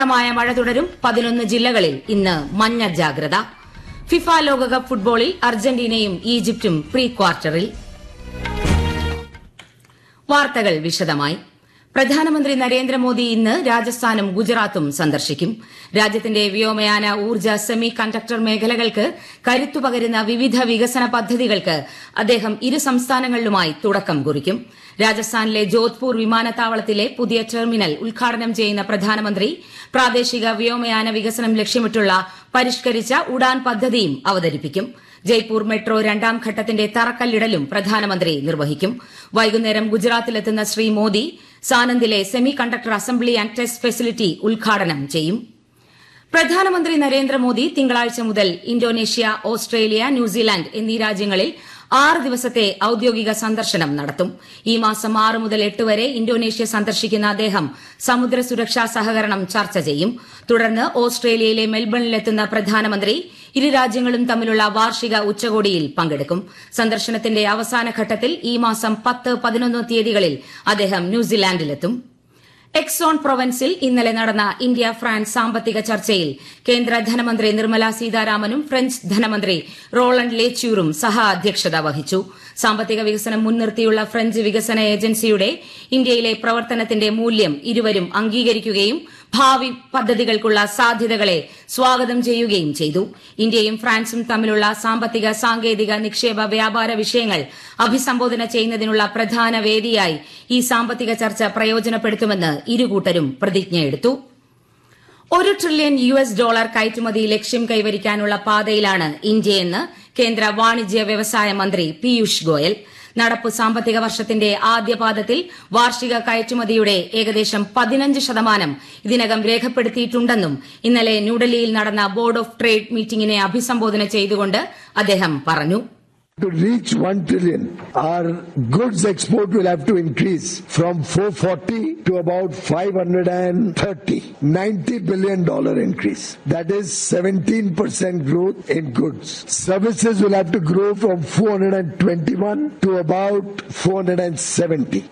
ശക്തമായ മഴ തുടരും പതിനൊന്ന് ജില്ലകളിൽ ഇന്ന് മഞ്ഞ ജാഗ്രത ഫിഫ ലോകകപ്പ് ഫുട്ബോളിൽ അർജന്റീനയും ഈജിപ്തും പ്രീ ക്വാർട്ടറിൽ വാർത്തകൾ വിശദമായി പ്രധാനമന്ത്രി നരേന്ദ്രമോദി ഇന്ന് രാജസ്ഥാനും ഗുജറാത്തും സന്ദർശിക്കും രാജ്യത്തിന്റെ വ്യോമയാന ഊർജ്ജ സെമി കണ്ടക്ടർ മേഖലകൾക്ക് കരുത്തു പകരുന്ന വിവിധ വികസന പദ്ധതികൾക്ക് അദ്ദേഹം ഇരു സംസ്ഥാനങ്ങളിലുമായി തുടക്കം കുറിക്കും രാജസ്ഥാനിലെ ജോധ്പൂർ വിമാനത്താവളത്തിലെ പുതിയ ടെർമിനൽ ഉദ്ഘാടനം ചെയ്യുന്ന പ്രധാനമന്ത്രി പ്രാദേശിക വ്യോമയാന വികസനം ലക്ഷ്യമിട്ടുള്ള പരിഷ്കരിച്ച ഉഡാൻ പദ്ധതിയും അവതരിപ്പിക്കും ജയ്പൂർ മെട്രോ രണ്ടാം ഘട്ടത്തിന്റെ തറക്കല്ലിടലും പ്രധാനമന്ത്രി നിർവഹിക്കും വൈകുന്നേരം ഗുജറാത്തിലെത്തുന്ന ശ്രീ മോദി സാനന്ദിലെ semiconductor assembly and test facility ഉദ്ഘാടനം ചെയ്യും പ്രധാനമന്ത്രി നരേന്ദ്രമോദി തിങ്കളാഴ്ച മുതൽ ഇന്തോനേഷ്യ ഓസ്ട്രേലിയ ന്യൂസിലാന്റ് എന്നീ രാജ്യങ്ങളിൽ ആറ് ദിവസത്തെ ഔദ്യോഗിക സന്ദർശനം നടത്തും ഈ മാസം ആറ് മുതൽ എട്ട് വരെ ഇന്തോനേഷ്യ സന്ദർശിക്കുന്ന അദ്ദേഹം സമുദ്ര സുരക്ഷാ സഹകരണം ചർച്ച ചെയ്യും തുടർന്ന് ഓസ്ട്രേലിയയിലെ മെൽബണിലെത്തുന്ന പ്രധാനമന്ത്രി ഇരു രാജ്യങ്ങളും തമ്മിലുള്ള വാർഷിക ഉച്ചകോടിയിൽ പങ്കെടുക്കും സന്ദർശനത്തിന്റെ അവസാന ഘട്ടത്തിൽ ഈ മാസം പത്ത് പതിനൊന്ന് തീയതികളിൽ അദ്ദേഹം ന്യൂസിലാൻഡിലെത്തും എക്സോൺ പ്രൊവൻസിൽ ഇന്നലെ നടന്ന ഇന്ത്യ ഫ്രാൻസ് സാമ്പത്തിക ചർച്ചയിൽ കേന്ദ്ര ധനമന്ത്രി നിർമ്മല സീതാരാമനും ഫ്രഞ്ച് ധനമന്ത്രി റോളണ്ട് ലേച്യൂറും സഹ അധ്യക്ഷത വഹിച്ചു സാമ്പത്തിക വികസനം മുൻനിർത്തിയുള്ള ഫ്രഞ്ച് വികസന ഏജൻസിയുടെ ഇന്ത്യയിലെ പ്രവർത്തനത്തിന്റെ മൂല്യം ഇരുവരും അംഗീകരിക്കുകയും ഭാവി പദ്ധതികൾക്കുള്ള സാധ്യതകളെ സ്വാഗതം ചെയ്യുകയും ചെയ്തു ഇന്ത്യയും ഫ്രാൻസും തമ്മിലുള്ള സാമ്പത്തിക സാങ്കേതിക നിക്ഷേപ വ്യാപാര വിഷയങ്ങൾ അഭിസംബോധന ചെയ്യുന്നതിനുള്ള പ്രധാന വേദിയായി ഈ സാമ്പത്തിക ചർച്ച പ്രയോജനപ്പെടുത്തുമെന്ന് ഇരുകൂട്ടരും പ്രതിജ്ഞയെടുത്തു ഒരു ട്രില്യൺ യു എസ് ഡോളർ കയറ്റുമതി ലക്ഷ്യം കൈവരിക്കാനുള്ള പാതയിലാണ് ഇന്ത്യയെന്ന് കേന്ദ്ര വാണിജ്യ വ്യവസായ മന്ത്രി പീയൂഷ് ഗോയൽ നടപ്പു സാമ്പത്തിക വർഷത്തിന്റെ ആദ്യപാദത്തിൽ വാർഷിക കയറ്റുമതിയുടെ ഏകദേശം പതിനഞ്ച് ശതമാനം ഇതിനകം രേഖപ്പെടുത്തിയിട്ടുണ്ടെന്നും ഇന്നലെ ന്യൂഡൽഹിയിൽ നടന്ന ബോർഡ് ഓഫ് ട്രേഡ് മീറ്റിംഗിനെ അഭിസംബോധന ചെയ്തുകൊണ്ട് അദ്ദേഹം പറഞ്ഞു To reach 1 trillion, our goods export will have to increase from 440 to about 530. 90 billion dollar increase. That is 17% growth in goods. Services will have to grow from 421 to about 470.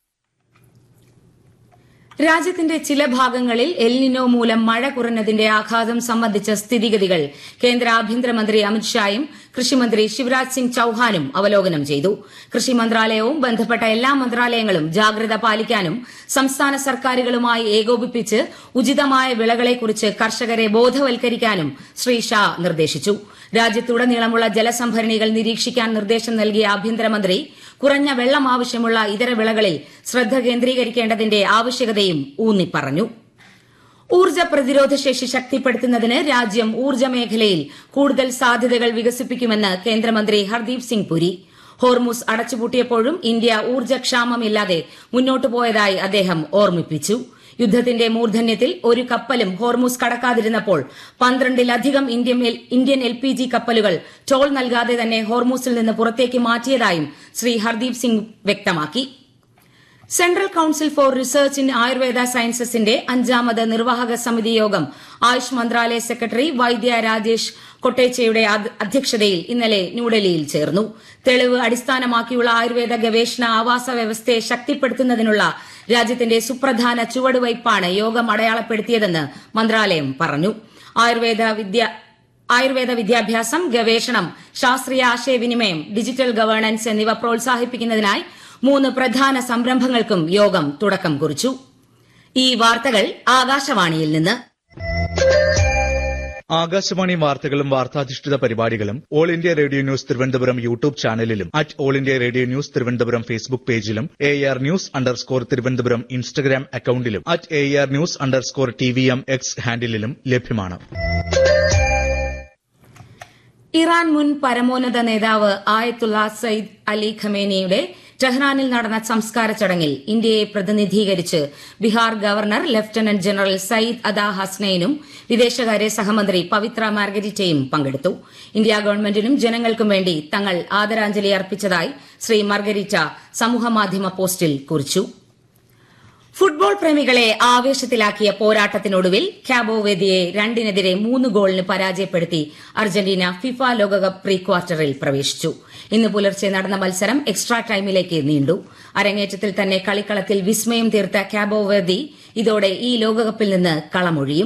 രാജ്യത്തിന്റെ ചില ഭാഗങ്ങളിൽ El Niño മൂലം മഴ കുറഞ്ഞതിന്റെ ആഘാതം സംബന്ധിച്ച സ്ഥിതിഗതികൾ കേന്ദ്ര ആഭ്യന്തരമന്ത്രി അമിത്ഷായും കൃഷിമന്ത്രി ശിവരാജ് സിംഗ് ചൌഹാനും അവലോകനം ചെയ്തു കൃഷി മന്ത്രാലയവും ബന്ധപ്പെട്ട എല്ലാ മന്ത്രാലയങ്ങളും ജാഗ്രത പാലിക്കാനും സംസ്ഥാന സർക്കാരുകളുമായി ഏകോപിപ്പിച്ച് ഉചിതമായ വിളകളെക്കുറിച്ച് കർഷകരെ ബോധവൽക്കരിക്കാനും ശ്രീ ഷാ നിർദ്ദേശിച്ചു രാജ്യത്തുടനീളമുള്ള ജലസംഭരണികൾ നിരീക്ഷിക്കാൻ നിർദ്ദേശം നൽകിയ ആഭ്യന്തരമന്ത്രി കുറഞ്ഞ വെള്ളം ആവശ്യമുള്ള ഇതര വിളകളിൽ ശ്രദ്ധ കേന്ദ്രീകരിക്കേണ്ടതിന്റെ ആവശ്യകതയും ഊന്നിപ്പറഞ്ഞു ഊർജ്ജ പ്രതിരോധ ശേഷി ശക്തിപ്പെടുത്തുന്നതിന് രാജ്യം ഊർജ്ജ മേഖലയിൽ കൂടുതൽ സാധ്യതകൾ വികസിപ്പിക്കുമെന്ന് കേന്ദ്രമന്ത്രി ഹർദീപ് സിംഗ് പുരി ഹോർമുസ് അടച്ചുപൂട്ടിയപ്പോഴും ഇന്ത്യ ഊർജ്ജക്ഷാമമില്ലാതെ മുന്നോട്ടു പോയതായി അദ്ദേഹം ഓർമ്മിപ്പിച്ചു യുദ്ധത്തിന്റെ മൂർധന്യത്തിൽ ഒരു കപ്പലും ഹോർമുസ് കടക്കാതിരുന്നപ്പോൾ പന്ത്രണ്ടിലധികം ഇന്ത്യൻ എൽ പി ജി കപ്പലുകൾ ടോൾ നൽകാതെ തന്നെ ഹോർമുസിൽ നിന്ന് പുറത്തേക്ക് മാറ്റിയതായും ശ്രീ ഹർദീപ് സിംഗ് വ്യക്തമാക്കി Central Council for Research in Ayurveda സയൻസസിന്റെ അഞ്ചാമത് നിർവാഹക സമിതി യോഗം ആയുഷ് മന്ത്രാലയ സെക്രട്ടറി വൈദ്യ രാജേഷ് കൊട്ടേച്ചയുടെ അധ്യക്ഷതയിൽ ഇന്നലെ ന്യൂഡൽഹിയിൽ ചേർന്നു തെളിവ് അടിസ്ഥാനമാക്കിയുള്ള ആയുർവേദ ഗവേഷണ ആവാസ വ്യവസ്ഥയെ ശക്തിപ്പെടുത്തുന്നതിനുള്ള രാജ്യത്തിന്റെ സുപ്രധാന ചുവടുവയ്പ്പാണ് യോഗം അടയാളപ്പെടുത്തിയതെന്ന് മന്ത്രാലയം പറഞ്ഞു ആയുർവേദ വിദ്യ ആയുർവേദ വിദ്യാഭ്യാസം ഗവേഷണം ശാസ്ത്രീയ ആശയവിനിമയം ഡിജിറ്റൽ ഗവേണൻസ് എന്നിവ പ്രോത്സാഹിപ്പിക്കുന്നതിനായി മൂന്ന് പ്രധാന സംരംഭങ്ങൾക്കും യോഗം തുടക്കം കുറിച്ചു ഈ വാർത്തകൾ ആകാശവാണിയിൽ നിന്ന് ആകാശവാണി വാർത്തകളും വാർത്താധിഷ്ഠിത പരിപാടികളും All India Radio News Thiruvananthapuram YouTube ചാനലിലും at All India Radio News Thiruvananthapuram Facebook പേജിലും A R News underscore Thiruvananthapuram Instagram അക്കൌണ്ടിലും at A R News underscore T V M X ഹാൻഡിലും ലഭ്യമാണ് ഇറാൻ മുൻ പരമോന്നത നേതാവ് ആയത്തുള്ള സയ്യിദ് അലി ഖമേനിയുടെ ടെഹ്റാനിൽ നടന്ന സംസ്കാര ചടങ്ങിൽ ഇന്ത്യയെ പ്രതിനിധീകരിച്ച് Bihar governor lieutenant general Syed Ata ഹസ്നൈനും വിദേശകാര്യ സഹമന്ത്രി പവിത്ര മാർഗരിറ്റയും പങ്കെടുത്തു ഇന്ത്യ ഗവൺമെന്റിനും ജനങ്ങൾക്കും വേണ്ടി തങ്ങൾ ആദരാഞ്ജലി അർപ്പിച്ചതായി ശ്രീ മാർഗരിറ്റ സമൂഹമാധ്യമ പോസ്റ്റിൽ കുറിച്ചു ഫുട്ബോൾ പ്രേമികളെ ആവേശത്തിലാക്കിയ പോരാട്ടത്തിനൊടുവിൽ ക്യാബോവേദിയെ രണ്ടിനെതിരെ മൂന്ന് ഗോളിന് പരാജയപ്പെടുത്തി അർജന്റീന ഫിഫ ലോകകപ്പ് പ്രീ ക്വാർട്ടറിൽ പ്രവേശിച്ചു ഇന്ന് പുലർച്ചെ നടന്ന മത്സരം എക്സ്ട്രാ ടൈമിലേക്ക് നീണ്ടു അരങ്ങേറ്റത്തിൽ തന്നെ കളിക്കളത്തിൽ വിസ്മയം തീർത്ത ക്യാബോവേദി ഇതോടെ ഈ ലോകകപ്പിൽ നിന്ന് കളമൊഴിയും